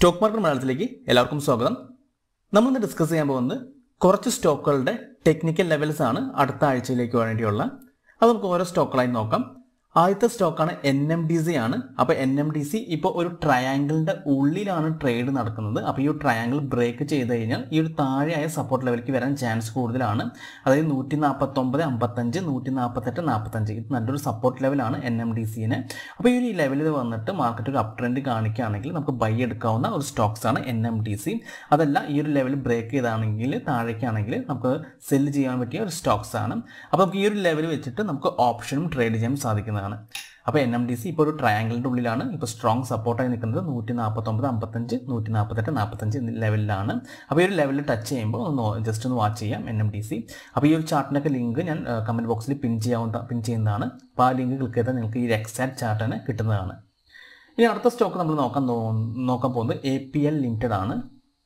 stock market മലയാളത്തിലേക്ക് എല്ലാവർക്കും സ്വാഗതം നമ്മളിന്ന് ഡിസ്കസ് ചെയ്യാൻ പോകുന്നത് കുറച്ച് സ്റ്റോക്കുകളുടെ ടെക്നിക്കൽ ലെവൽസ് ആണ് അടുത്ത ആഴ്ചയിലേക്ക് വേണ്ടിയുള്ള അത് നമുക്ക് ഓരോ സ്റ്റോക്കുകളായി നോക്കാം ആദ്യത്തെ സ്റ്റോക്കാണ് എൻ എം ഡി സി ആണ് അപ്പോൾ എൻ എം ഡി സി ഇപ്പോൾ ഒരു ട്രയാങ്കിളിന്റെ ഉള്ളിലാണ് ട്രേഡ് നടക്കുന്നത് അപ്പോൾ ഈ ഒരു ട്രയാങ്കിൾ ബ്രേക്ക് ചെയ്ത് കഴിഞ്ഞാൽ ഈ ഒരു താഴെയായ സപ്പോർട്ട് ലെവലിലേക്ക് വരാൻ ചാൻസ് കൂടുതലാണ് അതായത് നൂറ്റി നാൽപ്പത്തൊമ്പത് അമ്പത്തഞ്ച് നൂറ്റി നാൽപ്പത്തെട്ട് നാൽപ്പത്തഞ്ച് ഇത് നല്ലൊരു സപ്പോർട്ട് ലെവലാണ് എൻ എം ഡി സിന് അപ്പോൾ ഈ ഒരു ലെവലിൽ വന്നിട്ട് മാർക്കറ്റ് ഒരു അപ് ട്രെൻഡ് കാണിക്കുകയാണെങ്കിൽ നമുക്ക് ബൈ എടുക്കാവുന്ന ഒരു സ്റ്റോക്സ് ആണ് എൻ എം ഡി സി അതല്ല ഈ ഒരു ലെവൽ ബ്രേക്ക് ചെയ്താണെങ്കിൽ താഴേക്കാണെങ്കിൽ നമുക്ക് സെല് ചെയ്യാൻ പറ്റിയ ഒരു സ്റ്റോക്സ് ആണ് അപ്പോൾ നമുക്ക് ഈ ഒരു ലെവൽ വെച്ചിട്ട് നമുക്ക് ഓപ്ഷനും ട്രേഡ് ചെയ്യാൻ സാധിക്കുന്നതാണ് അപ്പോൾ എൻ എം ഡി സി ഇപ്പോൾ ഒരു ട്രയാങ്കിളിൻ്റെ ഉള്ളിലാണ് ഇപ്പോൾ സ്ട്രോങ് സപ്പോർട്ടായി നിൽക്കുന്നത് നൂറ്റി നാൽപ്പത്തൊമ്പത് അമ്പത്തഞ്ച് നൂറ്റി നാൽപ്പത്തെട്ട് നാൽപ്പത്തഞ്ച് എന്നീ ലെവലിലാണ് അപ്പോൾ ഈ ഒരു ലെവലിൽ ടച്ച് ചെയ്യുമ്പോൾ ഒന്ന് ജസ്റ്റ് ഒന്ന് വാച്ച് ചെയ്യാം എൻ എം ഡി സി അപ്പോൾ ഈ ഒരു ചാർട്ടിനൊക്കെ ലിങ്ക് ഞാൻ കമൻറ്റ് ബോക്സിൽ പിൻ ചെയ്യാവുന്ന പിൻ ചെയ്യുന്നതാണ് അപ്പോൾ ആ ലിങ്ക് ക്ലിക്ക് ചെയ്താൽ നിങ്ങൾക്ക് ഈ എക്സാക്ട് ചാർട്ടിന് കിട്ടുന്നതാണ് ഇനി അടുത്ത സ്റ്റോക്ക് നമ്മൾ നോക്കാൻ തോ- നോക്കാൻ പോകുന്നത് എ പി എൽ ലിമിറ്റഡ് ആണ്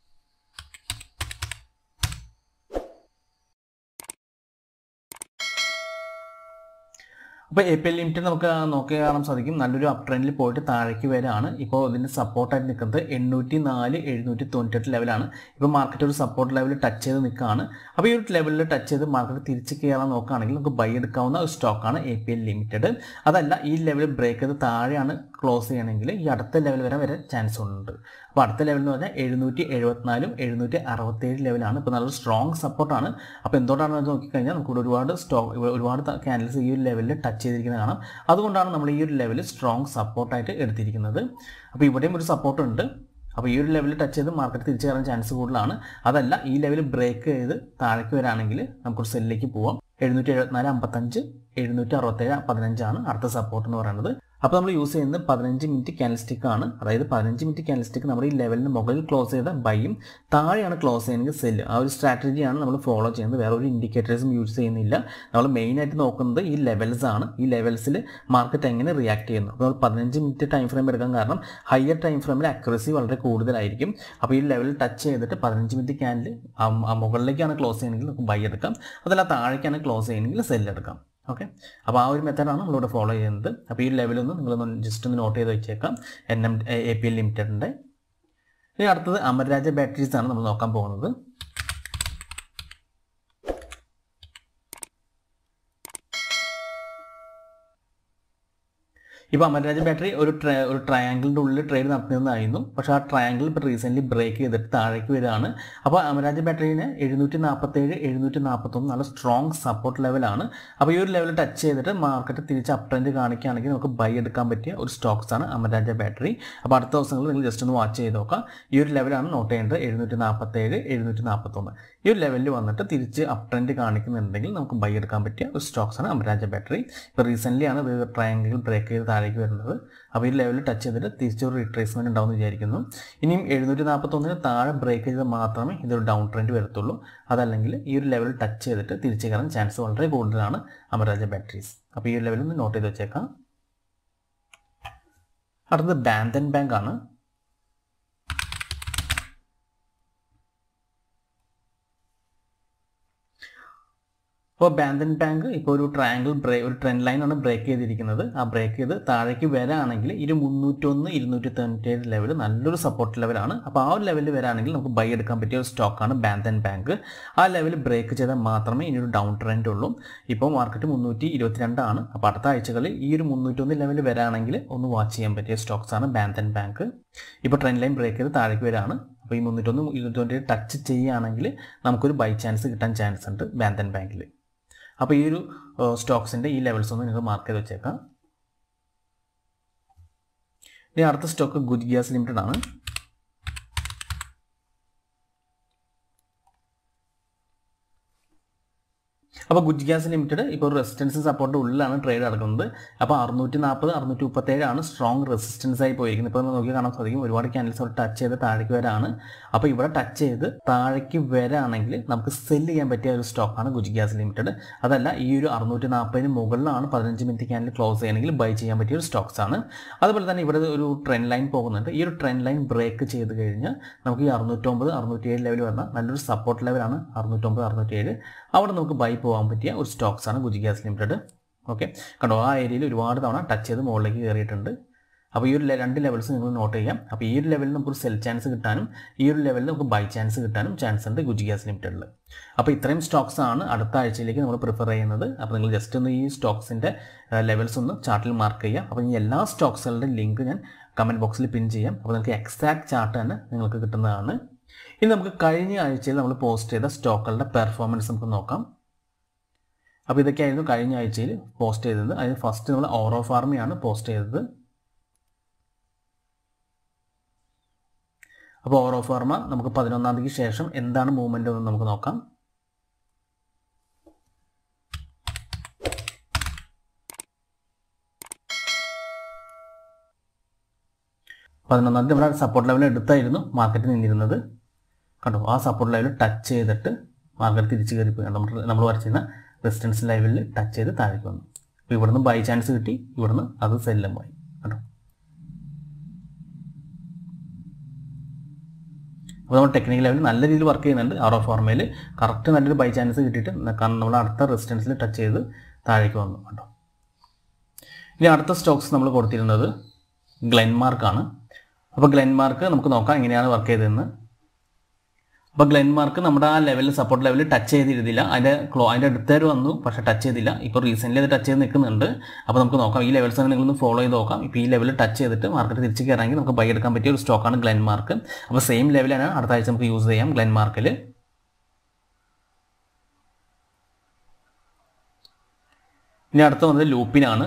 അപ്പോൾ എ പി എൽ ലിമിറ്റഡ് നമുക്ക് നോക്കി കാണാൻ സാധിക്കും നല്ലൊരു അപ് ട്രെൻഡിൽ പോയിട്ട് താഴേക്ക് വരാണ് ഇപ്പോൾ ഇതിൻ്റെ സപ്പോർട്ടായിട്ട് നിൽക്കുന്നത് എണ്ണൂറ്റി നാല് എഴുന്നൂറ്റി തൊണ്ണൂറ്റെട്ട് ലെവലാണ് ഇപ്പോൾ മാർക്കറ്റ് ഒരു സപ്പോർട്ട് ലെവൽ ടച്ച് ചെയ്ത് നിൽക്കുകയാണ് അപ്പോൾ ഈ ഒരു ലെവലിൽ ടച്ച് ചെയ്ത് മാർക്കറ്റ് തിരിച്ച് കയറാൻ നോക്കുകയാണെങ്കിൽ നമുക്ക് ബൈ എടുക്കാവുന്ന ഒരു സ്റ്റോക്കാണ് എ പി എൽ ലിമിറ്റഡ് അതല്ല ഈ ലെവൽ ബ്രേക്ക് ചെയ്ത് താഴെയാണ് ക്ലോസ് ചെയ്യണമെങ്കിൽ ഈ അടുത്ത ലെവൽ വരെ വരെ ചാൻസ് ഉണ്ട് അപ്പോൾ അടുത്ത ലെവൽ എന്ന് പറഞ്ഞാൽ എഴുന്നൂറ്റി എഴുപത്തിനാലും എഴുന്നൂറ്റി അറുപത്തേഴ് ലെവലാണ് ഇപ്പോൾ നല്ലൊരു സ്ട്രോങ് സപ്പോർട്ടാണ് അപ്പോൾ എന്തുകൊണ്ടാണെന്ന് നോക്കിക്കഴിഞ്ഞാൽ നമുക്ക് ഇവിടെ ഒരുപാട് സ്റ്റോക്ക് ഒരുപാട് ക്യാൻഡിൽസ് ഈ ഒരു ലെവലിൽ ടച്ച് ചെയ്തിരിക്കുന്നത് കാണാം അതുകൊണ്ടാണ് നമ്മൾ ഈ ഒരു ലെവൽ സ്ട്രോങ് സപ്പോർട്ടായിട്ട് എടുത്തിരിക്കുന്നത് അപ്പോൾ ഇവിടെയും ഒരു സപ്പോർട്ട് ഉണ്ട് അപ്പോൾ ഈ ഒരു ലെവലിൽ ടച്ച് ചെയ്ത് മാർക്കറ്റ് തിരിച്ചു കയറാൻ ചാൻസ് കൂടുതലാണ് അതല്ല ഈ ലെവൽ ബ്രേക്ക് ചെയ്ത് താഴേക്ക് വരാണെങ്കിൽ നമുക്കൊരു സെല്ലിലേക്ക് പോവാം എഴുന്നൂറ്റി എഴുപത്തിനാല് അമ്പത്തഞ്ച് എഴുന്നൂറ്റി അറുപത്തേഴ് പതിനഞ്ചാണ് അടുത്ത സപ്പോർട്ട് എന്ന് പറയുന്നത് അപ്പോൾ നമ്മൾ യൂസ് ചെയ്യുന്നത് പതിനഞ്ച് മിനിറ്റ് ക്യാൻഡിൽസ്റ്റിക് ആണ് അതായത് പതിനഞ്ച് മിനിറ്റ് ക്യാൻഡിൽസ്റ്റിക് നമ്മൾ ഈ ലെവലിന് മുകളിൽ ക്ലോസ് ചെയ്ത ബൈയും താഴെയാണ് ക്ലോസ് ചെയ്യുന്നത് സെല്ല് ആ ഒരു സ്ട്രാറ്റജിയാണ് നമ്മൾ ഫോളോ ചെയ്യുന്നത് വേറെ ഒരു ഇൻഡിക്കേറ്റേഴ്സും യൂസ് ചെയ്യുന്നില്ല നമ്മൾ മെയിനായിട്ട് നോക്കുന്നത് ഈ ലെവൽസ് ആണ് ഈ ലെവൽസിൽ മാർക്കറ്റ് എങ്ങനെ റിയാക്ട് ചെയ്യുന്നു അപ്പോൾ പതിനഞ്ച് മിനിറ്റ് ടൈം ഫ്രെയിം എടുക്കാൻ കാരണം ഹയർ ടൈം ഫ്രെയിമിൽ അക്യുറസി വളരെ കൂടുതലായിരിക്കും അപ്പോൾ ഈ ലെവൽ ടച്ച് ചെയ്തിട്ട് പതിനഞ്ച് മിനിറ്റ് ക്യാൻഡിൽ മുകളിലേക്കാണ് ക്ലോസ് ചെയ്യണമെങ്കിൽ നമുക്ക് ബൈ എടുക്കാം അതല്ല താഴേക്കാണ് ക്ലോസ് ചെയ്യണമെങ്കിൽ സെല്ല് എടുക്കാം ഓക്കെ അപ്പോൾ ആ ഒരു മെത്തേഡാണ് നമ്മളിവിടെ ഫോളോ ചെയ്യുന്നത് അപ്പോൾ ഈ ലെവലൊന്ന് നിങ്ങളൊന്ന് ജസ്റ്റ് ഒന്ന് നോട്ട് ചെയ്ത് വെച്ചേക്കാം N M A P L ലിമിറ്റഡിൻ്റെ ഇനി അടുത്തത് അമർരാജ ബാറ്ററീസ് ആണ് നമ്മൾ നോക്കാൻ പോകുന്നത് ഇപ്പോൾ അമർരാജ ബാറ്ററി ഒരു ട്ര ഒരു ട്രയാങ്കിളിൻ്റെ ഉള്ളിൽ ട്രേഡ് നടത്തുന്നതായിരുന്നു പക്ഷേ ആ ട്രയാങ്കിൾ ഇപ്പോൾ റീസെൻ്റ്ലി ബ്രേക്ക് ചെയ്തിട്ട് താഴേക്ക് വരികയാണ് അപ്പോൾ അമരാജ ബാറ്ററീന് എഴുന്നൂറ്റി നാൽപ്പത്തേഴ് എഴുന്നൂറ്റി നാൽപ്പത്തൊന്ന് നല്ല സ്ട്രോങ് സപ്പോർട്ട് ലെവലാണ് അപ്പോൾ ഈ ഒരു ലെവൽ ടച്ച് ചെയ്തിട്ട് മാർക്കറ്റ് തിരിച്ച് അപ് ട്രെൻഡ് കാണിക്കുകയാണെങ്കിൽ നമുക്ക് ബൈ എടുക്കാൻ പറ്റിയ ഒരു സ്റ്റോക്സ് ആണ് അമരാജ ബാറ്ററി അപ്പോൾ അടുത്ത ദിവസങ്ങളിൽ നിങ്ങൾ ജസ്റ്റ് ഒന്ന് വാച്ച് ചെയ്ത് നോക്കാം ഈ ഒരു ലെവലാണ് നോട്ട് ചെയ്യേണ്ടത് എഴുന്നൂറ്റി നാൽപ്പത്തേഴ് എഴുന്നൂറ്റി നാൽപ്പത്തൊന്ന് ഈ ഒരു ലെവലിൽ വന്നിട്ട് തിരിച്ച് അപ് ട്രെൻഡ് കാണിക്കുന്നുണ്ടെങ്കിൽ നമുക്ക് ബൈ എടുക്കാൻ പറ്റിയ ഒരു സ്റ്റോക്സ് ആണ് അമരാജ ബാറ്ററി ഇപ്പോൾ റീസെൻ്റ്ലി ആണ് ഇത് ട്രയാങ്കിൾ ബ്രേക്ക് ചെയ്ത് താഴേക്ക് വരുന്നത് അപ്പോൾ ഈ ലെവലിൽ ടച്ച് ചെയ്തിട്ട് തിരിച്ചൊരു റിട്രേസ്മെൻറ്റ് ഉണ്ടാവുമെന്ന് വിചാരിക്കുന്നു ഇനിയും എഴുന്നൂറ്റി നാൽപ്പത്തൊന്നിന് താഴെ ബ്രേക്ക് ചെയ്താൽ മാത്രമേ ഇതൊരു ഡൗൺ ട്രെൻഡ് വരത്തുള്ളൂ അതല്ലെങ്കിൽ ഈ ഒരു ലെവൽ ടച്ച് ചെയ്തിട്ട് തിരിച്ചു കയറാൻ ചാൻസ് വളരെ കൂടുതലാണ് അമരാജ ബാറ്ററീസ് അപ്പോൾ ഈ ഒരു ലെവലിൽ ഒന്ന് നോട്ട് ചെയ്ത് വെച്ചേക്കാം അടുത്തത് ബാന്തൻ ബാങ്ക് ആണ് അപ്പോൾ ബാന്തൻ ബാങ്ക് ഇപ്പോൾ ഒരു ട്രയാങ്കിൾ ബ്രേക്ക് ഒരു ട്രെൻഡ് ലൈനാണ് ബ്രേക്ക് ചെയ്തിരിക്കുന്നത് ആ ബ്രേക്ക് ചെയ്ത് താഴേക്ക് വരാണെങ്കിൽ ഇരു മുന്നൂറ്റൊന്ന് ഇരുന്നൂറ്റി തൊണ്ണൂറ്റേഴ് ലെവൽ നല്ലൊരു സപ്പോർട്ട് ലെവലാണ് അപ്പോൾ ആ ഒരു ലെവലിൽ വരാണെങ്കിൽ നമുക്ക് ബൈ എടുക്കാൻ പറ്റിയ ഒരു സ്റ്റോക്കാണ് ബാന്തൻ ബാങ്ക് ആ ലെവൽ ബ്രേക്ക് ചെയ്താൽ മാത്രമേ ഇനി ഒരു ഡൗൺ ട്രെൻഡ് ഉള്ളൂ ഇപ്പോൾ മാർക്കറ്റ് മുന്നൂറ്റി ഇരുപത്തിരണ്ടാണ് അപ്പോൾ അടുത്ത ആഴ്ചകളിൽ ഈ ഒരു മുന്നൂറ്റൊന്ന് ലെവൽ വരാണെങ്കിൽ ഒന്ന് വാച്ച് ചെയ്യാൻ പറ്റിയ സ്റ്റോക്സ് ആണ് ബാന്തൻ ബാങ്ക് ഇപ്പോൾ ട്രെൻഡ് ലൈൻ ബ്രേക്ക് ചെയ്ത് താഴേക്ക് വരാണ് അപ്പോൾ ഈ മുന്നൂറ്റൊന്ന് ഇരുന്നൂറ്റി ടച്ച് ചെയ്യുകയാണെങ്കിൽ നമുക്കൊരു ബൈ ചാൻസ് കിട്ടാൻ ചാൻസ് ഉണ്ട് ബാന്തൻ ബാങ്കിൽ അപ്പോൾ ഈ ഒരു സ്റ്റോക്സിൻ്റെ ഈ ലെവൽസ് ഒന്ന് നിങ്ങൾ മാർക്ക് ചെയ്ത് വെച്ചേക്കാം ഇനി അടുത്ത സ്റ്റോക്ക് ഗുജ് ഗ്യാസ് ലിമിറ്റഡ് ആണ് അപ്പോൾ ഗുജ് ഗ്യാസ് ലിമിറ്റഡ് ഇപ്പോൾ റെസിസ്റ്റൻസ് സപ്പോർട്ട് ഉള്ളിലാണ് ട്രേഡ് നടക്കുന്നത് അപ്പോൾ അറുന്നൂറ്റി നാൽപ്പത് അറുന്നൂറ്റി മുപ്പത്തേഴാണ് സ്ട്രോങ് റെസിസ്റ്റൻസ് ആയി പോയിരിക്കുന്നത് ഇപ്പോൾ നോക്കി കാണാൻ സാധിക്കും ഒരുപാട് ക്യാൻഡിൽസ് അവിടെ ടച്ച് ചെയ്ത് താഴേക്ക് വരാണ് അപ്പോൾ ഇവിടെ ടച്ച് ചെയ്ത് താഴേക്ക് വരാണെങ്കിൽ നമുക്ക് സെല്ല് ചെയ്യാൻ പറ്റിയ ഒരു സ്റ്റോക്കാണ് ഗുജ് ഗ്യാസ് ലിമിറ്റഡ് അതല്ല ഈ ഒരു അറുന്നൂറ്റി നാൽപ്പതിന് മുകളിലാണ് പതിനഞ്ച് മിനിറ്റ് ക്യാൻഡിൽ ക്ലോസ് ചെയ്യണമെങ്കിൽ ബൈ ചെയ്യാൻ പറ്റിയ ഒരു സ്റ്റോക്സ് ആണ് അതുപോലെ തന്നെ ഇവിടെ ഒരു ട്രെൻഡ് ലൈൻ പോകുന്നുണ്ട് ഈ ഒരു ട്രെൻഡ് ലൈൻ ബ്രേക്ക് ചെയ്ത് കഴിഞ്ഞാൽ നമുക്ക് ഈ അറുന്നൂറ്റൊമ്പത് അറുന്നൂറ്റി ഏഴ് ലെവൽ വന്നാൽ നല്ലൊരു സപ്പോർട്ട് ലെവലാണ് അറുന്നൂറ്റൊമ്പത് അറുന്നൂറ്റി ഏഴ് അവിടെ നമുക്ക് ബൈ പോകാൻ പറ്റിയ ഒരു സ്റ്റോക്സ് ആണ് ഗുജി ഗ്യാസ് ലിമിറ്റഡ് ഓക്കെ കണ്ടോ ആ ഏരിയയിൽ ഒരുപാട് തവണ ടച്ച് ചെയ്ത് മുകളിലേക്ക് കയറിയിട്ടുണ്ട് അപ്പോൾ ഈ ഒരു ലെ- രണ്ട് ലെവൽസ് നിങ്ങൾ നോട്ട് ചെയ്യാം അപ്പോൾ ഈ ഒരു ലെവലിൽ നമുക്കൊരു സെൽ ചാൻസ് കിട്ടാനും ഈ ഒരു ലെവലിൽ നമുക്ക് ബൈ ചാൻസ് കിട്ടാനും ചാൻസ് ഉണ്ട് ഗുജി ഗ്യാസ് ലിമിറ്റഡിൽ അപ്പോൾ ഇത്രയും സ്റ്റോക്സ് ആണ് അടുത്ത ആഴ്ചയിലേക്ക് നമ്മൾ പ്രിഫർ ചെയ്യുന്നത് അപ്പോൾ നിങ്ങൾ ജസ്റ്റ് ഒന്ന് ഈ സ്റ്റോക്സിൻ്റെ ലെവൽസ് ഒന്ന് ചാർട്ടിൽ മാർക്ക് ചെയ്യുക അപ്പോൾ ഈ എല്ലാ സ്റ്റോക്സുകളുടെ ലിങ്ക് ഞാൻ കമൻറ്റ് ബോക്സിൽ പിൻ ചെയ്യാം അപ്പോൾ നിങ്ങൾക്ക് എക്സാക്ട് ചാർട്ട് തന്നെ നിങ്ങൾക്ക് കിട്ടുന്നതാണ് ഇനി നമുക്ക് കഴിഞ്ഞ ആഴ്ചയിൽ നമ്മൾ പോസ്റ്റ് ചെയ്ത സ്റ്റോക്കുകളുടെ പെർഫോമൻസ് നമുക്ക് നോക്കാം അപ്പോൾ ഇതൊക്കെയായിരുന്നു കഴിഞ്ഞ ആഴ്ചയിൽ പോസ്റ്റ് ചെയ്തത് അതിന് ഫസ്റ്റ് നമ്മൾ ഓറോ ഫാർമിയാണ് പോസ്റ്റ് ചെയ്തത് അപ്പോൾ ഓറോ ഫാർമ നമുക്ക് പതിനൊന്നാം തീയതിക്ക് ശേഷം എന്താണ് മൂവ്മെൻ്റ് എന്ന് നമുക്ക് നോക്കാം പതിനൊന്നാം തീയതി നമ്മുടെ സപ്പോർട്ട് ലെവൽ എടുത്തായിരുന്നു മാർക്കറ്റ് നിന്നിരുന്നത് കണ്ടോ ആ സപ്പോർട്ട് ലെവൽ ടച്ച് ചെയ്തിട്ട് മാർക്കറ്റ് തിരിച്ച് കയറി പോയി നമ്മൾ നമ്മൾ വരച്ചിരുന്ന റെസിസ്റ്റൻസ് ലെവലിൽ ടച്ച് ചെയ്ത് താഴേക്ക് വന്നു അപ്പോൾ ഇവിടുന്ന് ബൈ ചാൻസ് കിട്ടി ഇവിടുന്ന് അത് സെല്ലും പോയി കണ്ടോ അപ്പോൾ നമ്മൾ ടെക്നിക്കൽ ലെവലിൽ നല്ല രീതിയിൽ വർക്ക് ചെയ്യുന്നുണ്ട് ആർ ഓഫ് ഫോർമയിൽ കറക്റ്റ് നല്ലൊരു ബൈ ചാൻസ് കിട്ടിയിട്ട് കാരണം നമ്മൾ അടുത്ത റെസിസ്റ്റൻസിൽ ടച്ച് ചെയ്ത് താഴേക്ക് വന്നു കണ്ടോ ഇനി അടുത്ത സ്റ്റോക്സ് നമ്മൾ കൊടുത്തിരുന്നത് ഗ്ലെൻമാർക്കാണ് അപ്പോൾ ഗ്ലെൻമാർക്ക് നമുക്ക് നോക്കാം എങ്ങനെയാണ് വർക്ക് ചെയ്തതെന്ന് അപ്പോൾ ഗ്ലെൻമാർക്ക് നമ്മുടെ ആ ലെവലിൽ സപ്പോർട്ട് ലെവലിൽ ടച്ച് ചെയ്തിരുന്നില്ല അതിൻ്റെ ക്ലോ അതിൻ്റെ അടുത്തേര് വന്നു പക്ഷേ ടച്ച് ചെയ്തില്ല ഇപ്പോൾ റീസെൻ്റ്ലി അത് ടച്ച് ചെയ്ത് നിൽക്കുന്നുണ്ട് അപ്പോൾ നമുക്ക് നോക്കാം ഈ ലെവൽസ് തന്നെ നിങ്ങളൊന്ന് ഫോളോ ചെയ്ത് നോക്കാം ഇപ്പോൾ ഈ ലെവലിൽ ടച്ച് ചെയ്തിട്ട് മാർക്കറ്റ് തിരിച്ച് കയറാമെങ്കിൽ നമുക്ക് ബൈ എടുക്കാൻ പറ്റിയ ഒരു സ്റ്റോക്കാണ് ഗ്ലെൻമാർക്ക് അപ്പോൾ സെയിം ലെവലാണ് അടുത്ത ആഴ്ച നമുക്ക് യൂസ് ചെയ്യാം ഗ്ലെൻമാർക്കിൽ ഇനി അടുത്ത വന്നത് ലൂപ്പിനാണ്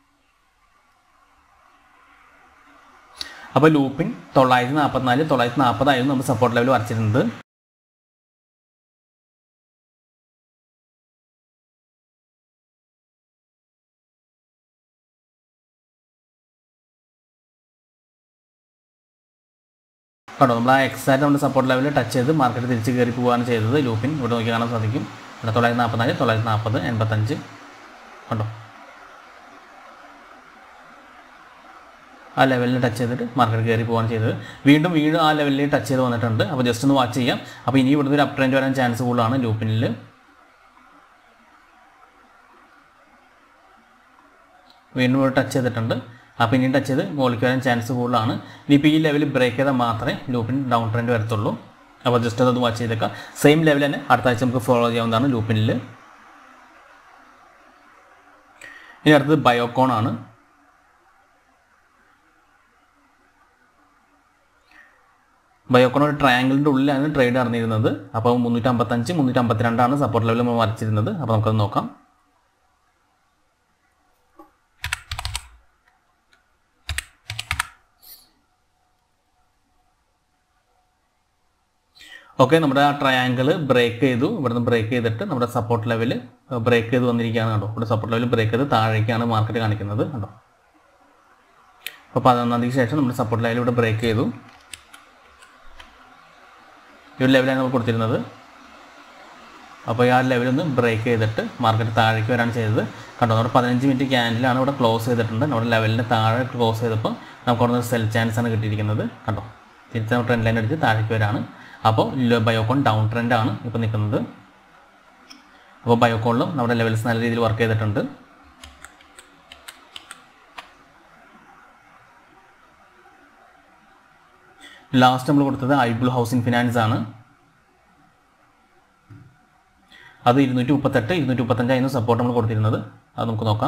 അപ്പോൾ ലൂപ്പിൻ തൊള്ളായിരത്തി നാൽപ്പത്തിനാല് തൊള്ളായിരത്തി നാൽപ്പതായിരുന്നു നമ്മൾ സപ്പോർട്ട് ലെവൽ വരച്ചിരുന്നത് കണ്ടോ നമ്മൾ ആ എക്സാക്റ്റ് നമ്മുടെ സപ്പോർട്ട് ലെവലിൽ ടച്ച് ചെയ്ത് മാർക്കറ്റ് തിരിച്ച് കയറി പോവുകയാണ് ചെയ്തത് ലൂപ്പിൻ ഇവിടെ നോക്കി കാണാൻ സാധിക്കും ഇവിടെ തൊള്ളായിരത്തി നാൽപ്പത്തിനാല് തൊള്ളായിരത്തി നാൽപ്പത് എൺപത്തഞ്ച് കണ്ടോ ആ ലെവലിൽ ടച്ച് ചെയ്തിട്ട് മാർക്കറ്റ് കയറി പോകാൻ ചെയ്തത് വീണ്ടും വീണ്ടും ആ ലെവലിൽ ടച്ച് ചെയ്ത് വന്നിട്ടുണ്ട് അപ്പോൾ ജസ്റ്റ് ഒന്ന് വാച്ച് ചെയ്യാം അപ്പോൾ ഇനി ഇവിടുന്ന് ഒരു അപ് ട്രെൻഡ് വരാൻ ചാൻസ് കൂടുതലാണ് ലൂപ്പിനിൽ വീണ്ടും ഇവിടെ ടച്ച് ചെയ്തിട്ടുണ്ട് അപ്പോൾ ഇനിയും ടച്ച് ചെയ്ത് മുകളിലേക്ക് വരാൻ ചാൻസ് കൂടുതലാണ് ഇനിയിപ്പോൾ ഈ ലെവലിൽ ബ്രേക്ക് ചെയ്താൽ മാത്രമേ ലൂപ്പിന് ഡൗൺ ട്രെൻഡ് വരത്തുള്ളൂ അപ്പോൾ ജസ്റ്റ് അതൊന്ന് വാച്ച് ചെയ്തേക്കാം സെയിം ലെവൽ തന്നെ അടുത്ത ആഴ്ച നമുക്ക് ഫോളോ ചെയ്യാവുന്നതാണ് ലൂപ്പിനിൽ ഇനി അടുത്തത് ബയോകോൺ ആണ് ബയോക്കോൺ ഒരു ട്രയാങ്കിളിൻ്റെ ഉള്ളിലാണ് ട്രേഡ് നടന്നിരുന്നത് അപ്പോൾ മുന്നൂറ്റമ്പത്തഞ്ച് മുന്നൂറ്റമ്പത്തിരണ്ടാണ് സപ്പോർട്ട് ലെവൽ നമ്മൾ വരച്ചിരുന്നത് അപ്പോൾ നമുക്കത് നോക്കാം ഓക്കെ നമ്മുടെ ആ ട്രയാങ്കിൾ ബ്രേക്ക് ചെയ്തു ഇവിടുന്ന് ബ്രേക്ക് ചെയ്തിട്ട് നമ്മുടെ സപ്പോർട്ട് ലെവൽ ബ്രേക്ക് ചെയ്ത് വന്നിരിക്കുകയാണ് കേട്ടോ ഇവിടെ സപ്പോർട്ട് ലെവൽ ബ്രേക്ക് ചെയ്ത് താഴേക്കാണ് മാർക്കറ്റ് കാണിക്കുന്നത് കണ്ടോ അപ്പോൾ പതിനൊന്നാം തീയതിക്ക് ശേഷം നമ്മുടെ സപ്പോർട്ട് ലെവൽ ഇവിടെ ബ്രേക്ക് ചെയ്തു ഈ ഒരു ലെവലാണ് നമ്മൾ കൊടുത്തിരുന്നത് അപ്പോൾ ഈ ആ ലെവലിൽ നിന്ന് ബ്രേക്ക് ചെയ്തിട്ട് മാർക്കറ്റ് താഴേക്ക് വരാണ് ചെയ്തത് കണ്ടോ നമ്മുടെ പതിനഞ്ച് മിനിറ്റ് ക്യാൻഡിലാണ് ഇവിടെ ക്ലോസ് ചെയ്തിട്ടുണ്ട് നമ്മുടെ ലെവലിന് താഴെ ക്ലോസ് ചെയ്തപ്പോൾ നമുക്ക് അവിടെ നിന്ന് സെൽ ചാൻസ് ആണ് കിട്ടിയിരിക്കുന്നത് കണ്ടോ തിരിച്ച് നമ്മൾ ട്രെൻഡ് ലൈൻ അടിച്ച് താഴേക്ക് വരാണ് അപ്പോൾ ബയോകോൺ ഡൗൺ ട്രെൻഡ് ആണ് ഇപ്പോൾ നിൽക്കുന്നത് അപ്പോൾ ബയോകോണിലും നമ്മുടെ ലെവൽസ് നല്ല രീതിയിൽ വർക്ക് ചെയ്തിട്ടുണ്ട് ലാസ്റ്റ് നമ്മൾ കൊടുത്തത് ഐബിൾ ഹൗസിംഗ് ഫിനാൻസ് ആണ് അത് ഇരുന്നൂറ്റി മുപ്പത്തെട്ട് ഇരുന്നൂറ്റി മുപ്പത്തഞ്ചായിരുന്നു സപ്പോർട്ട് നമ്മൾ കൊടുത്തിരുന്നത് അത് നമുക്ക് നോക്കാം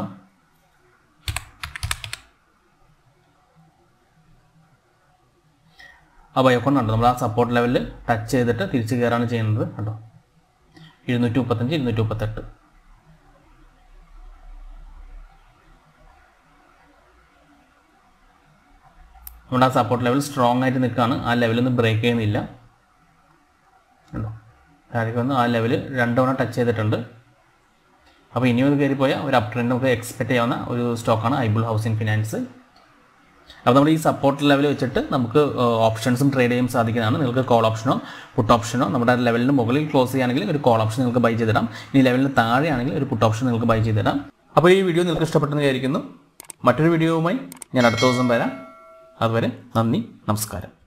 ആ ബയോക്കോൺ ഉണ്ട് നമ്മൾ ആ സപ്പോർട്ട് ലെവലിൽ ടച്ച് ചെയ്തിട്ട് തിരിച്ച് കയറാണ് ചെയ്യുന്നത് കേട്ടോ ഇരുന്നൂറ്റി മുപ്പത്തഞ്ച് ഇരുന്നൂറ്റി മുപ്പത്തെട്ട് നമ്മുടെ ആ സപ്പോർട്ട് ലെവൽ സ്ട്രോങ് ആയിട്ട് നിൽക്കുകയാണ് ആ ലെവലിൽ നിന്ന് ബ്രേക്ക് ചെയ്യുന്നില്ല കണ്ടോ താഴേക്ക് വന്ന് ആ ലെവൽ രണ്ട് തവണ ടച്ച് ചെയ്തിട്ടുണ്ട് അപ്പോൾ ഇനിയും ഇത് കയറിപ്പോയാൽ ഒരു അപ് ട്രെൻഡ് നമുക്ക് എക്സ്പെക്ട് ചെയ്യാവുന്ന ഒരു സ്റ്റോക്കാണ് ഐബിൾ ഹൗസിംഗ് ഫിനാൻസ് അപ്പോൾ നമ്മൾ ഈ സപ്പോർട്ട് ലെവൽ വെച്ചിട്ട് നമുക്ക് ഓപ്ഷൻസും ട്രേഡ് ചെയ്യാൻ സാധിക്കുന്നതാണ് നിങ്ങൾക്ക് കോൾ ഓപ്ഷനോ പുട്ട് ഓപ്ഷനോ നമ്മുടെ ലെവലിന് മുകളിൽ ക്ലോസ് ചെയ്യുകയാണെങ്കിൽ ഒരു കോൾ ഓപ്ഷൻ നിങ്ങൾക്ക് ബൈ ചെയ്തിടാം ഇനി ലെവലിന് താഴെയാണെങ്കിൽ ഒരു പുട്ട് ഓപ്ഷൻ നിങ്ങൾക്ക് ബൈ ചെയ്തിടാം അപ്പോൾ ഈ വീഡിയോ നിങ്ങൾക്ക് ഇഷ്ടപ്പെട്ടെന്ന് വിചാരിക്കുന്നു മറ്റൊരു വീഡിയോവുമായി ഞാൻ അടുത്ത ദിവസം വരാം അതുവരെ നന്ദി നമസ്കാരം